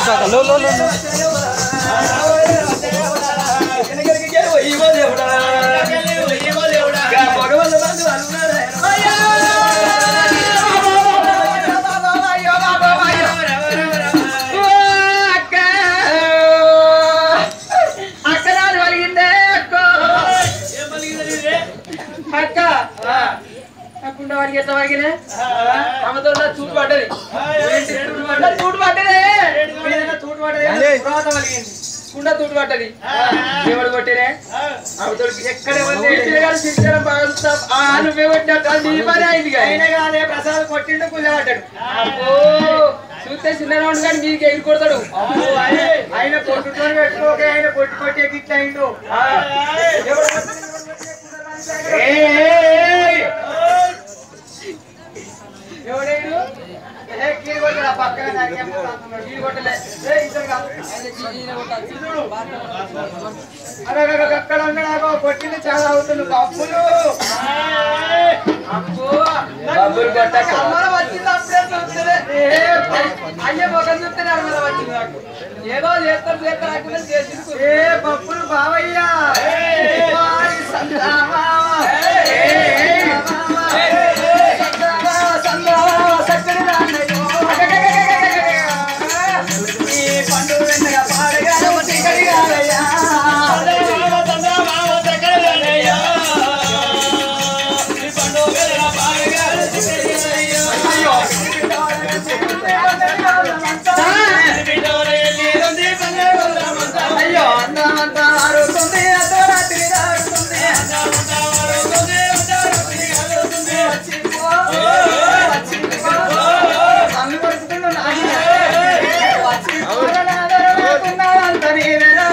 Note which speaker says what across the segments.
Speaker 1: అక్క అక్కడ వాడికి ఎట్లా వాగినే ఆమెతో నా చూటు పడ్డది ఏంటి చూటు పడ్డది చూటు పడ్డదే ఏదైనా చూటు పడ్డది పురాత వలిగింది కుండ తూటు పడ్డది ఎవడు కొట్టినే ఆమెతో ఎక్కడ శిక్షణ బాగా ఆ నువ్వే కొట్టినట్టు నీ పని అయింది అయినా కాదే ప్రసాద్ కొట్టిండు కుదరబడ్డాడు అబ్బో చూస్తే చిన్న రౌండ్ కానీ మీకు ఎగిరి కొడతాడు ఆయన కొట్టుతో పెట్టుకోక ఆయన కొట్టి కొట్టి గిట్ల అయిండు ఎవడు కొట్టిండు? ఎవడేడు ఏ కీలు కొట్టడా పక్కన నాకేం కొడుతున్నాడు? కీలు కొట్టలే ఏ ఇద్దరు కాదు అరే అరే, అరే, అక్కడ ఉన్నాడు కొట్టింది చాలా అవుతుంది అప్పులు అప్పు డబ్బులు కొట్టక అమ్మల వచ్చింది అప్పుడే చూస్తలే ఏ అయ్యే మొఖం చూస్తే అమ్మల వచ్చింది నాకు ఏదో చేస్తాం చేస్తాం అనుకున్నా చేసింది ఏ పప్పులు బావయ్యా వారి సంతామా. ఏ, సంతామా, సంతామా, చక్కని రాన్నయ్యో. ఈ పండు వెన్నగా పాడగా చిక్కడి కాదయ్యా. అయ్యో. అయ్యో అందమంతా ఆరుతుంది అర్ధరాత్రి దారుతుంది వచ్చిపో, వచ్చిపో. అమ్మి పడుతుండు నాయన. వచ్చిపో, నాదర లేకున్నా అంత నీవేనా?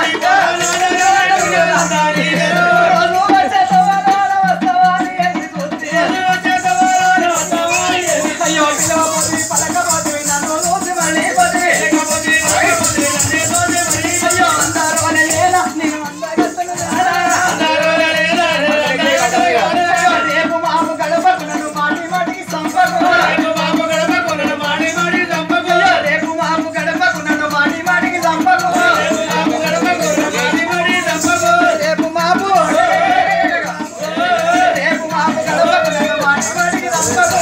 Speaker 1: రోజు వచ్చేసావా, నాడ వస్తావా అని ఎదురు చూస్తే. అయ్యో పిలవబోతుంది, పలకబోతుంది, నన్ను చూసి మళ్ళీ పోతుంది. అయ్యో అందరూ అనేలా, నేను అందగత్తెను నాడా. రేపు మాము గడపకు నన్ను మాటి మాటికి సంపకు. అయ్యో రేపు మాము గడపకు నన్ను మాటి మాటికి సంపకు. రేపు మాపు రేపు మాపు గడపకు నన్ను మాటి మాటికి సంపకు.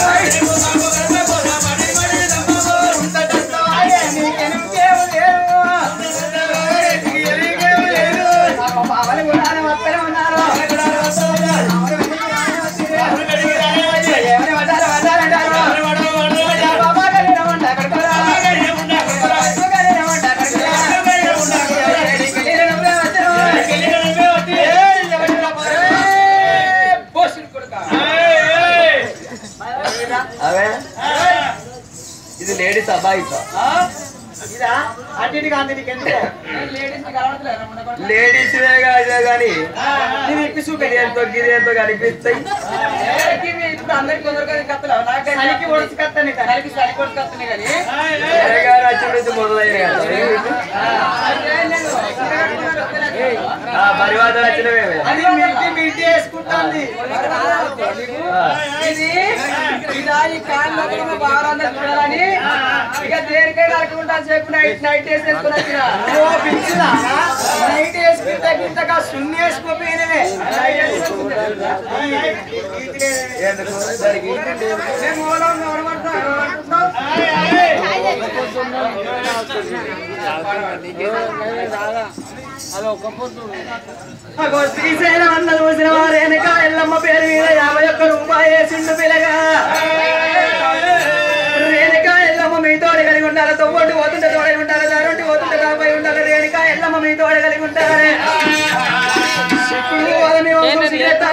Speaker 1: ఉందటంతవాయే నీకెనుకేవు లేవు. నాకు పావని ఉన్నారు, వత్తనే ఉన్నారు. ఎవరి వడ్డారు, వడ్డారంటారు. బాబా గారి రమ్మంట, అక్కడికి రా. బాబా గారి రమ్మంట, అక్కడికి రా. ఎక్కడికి వెళ్ళి నువ్వే వచ్చావు. ఏయ్, ఎవరి రా పోరే? పోషుడు కొడుకా.
Speaker 2: అవే ఇది లేడీస్ అబ్బాయి
Speaker 1: ఆ? ఇదా అన్నిటికీ అందరికి ఎందుకు లేడీస్ కలవట్లేదు
Speaker 2: లేడీస్ ఇదే కానీ
Speaker 1: నేను ఇప్పి చూపే
Speaker 2: గిదేంతో గిదేంతో కనిపిస్తాయి
Speaker 1: ఇప్పుడు అందరికి కొందరు కత్తలేవు నాకు చలికి ఒడిచి కత్తని చలికి చలికి ఒడిచి కత్తని కానీ
Speaker 2: తెలంగాణ వచ్చి నుంచి మొదలయ్యాయి కదా ఆ, పరివాదం వచ్చినవే
Speaker 1: అది మిల్టీ మిల్టీ వేసుకుంటుంది ఇది ఇలా ఈ కాళ్ళు బాగా చూడాలని ఇక దేనికై కలుపుకుంటా సేపు నైట్ నైట్ వేసేసుకుని వచ్చిన ఓ పిచ్చిదా నైట్ వేసుకుంటే గింతగా సున్ని వేసుకోపోయినవే
Speaker 2: ఎందుకు దానికి
Speaker 1: మేము ఓలం ఎవరమంటాం ఎవరమంటున్నాం అగో శ్రీశైలం అన్న చూసిన వారు వెనక ఎల్లమ్మ పేరు మీద యాభై ఒక్క రూపాయి వేసిండు పిల్లగా రేణుక ఎల్లమ్మ మీ తోడు కలిగి ఉండాలి తొవ్వొట్టు పోతుంటే తోడై ఉండాలి దారుంటి పోతుంటే దాపై ఉండాలి రేణుక ఎల్లమ్మ మీ తోడు కలిగి ఉండాలి ఇప్పుడు వాళ్ళని వంశం సిగరెత్త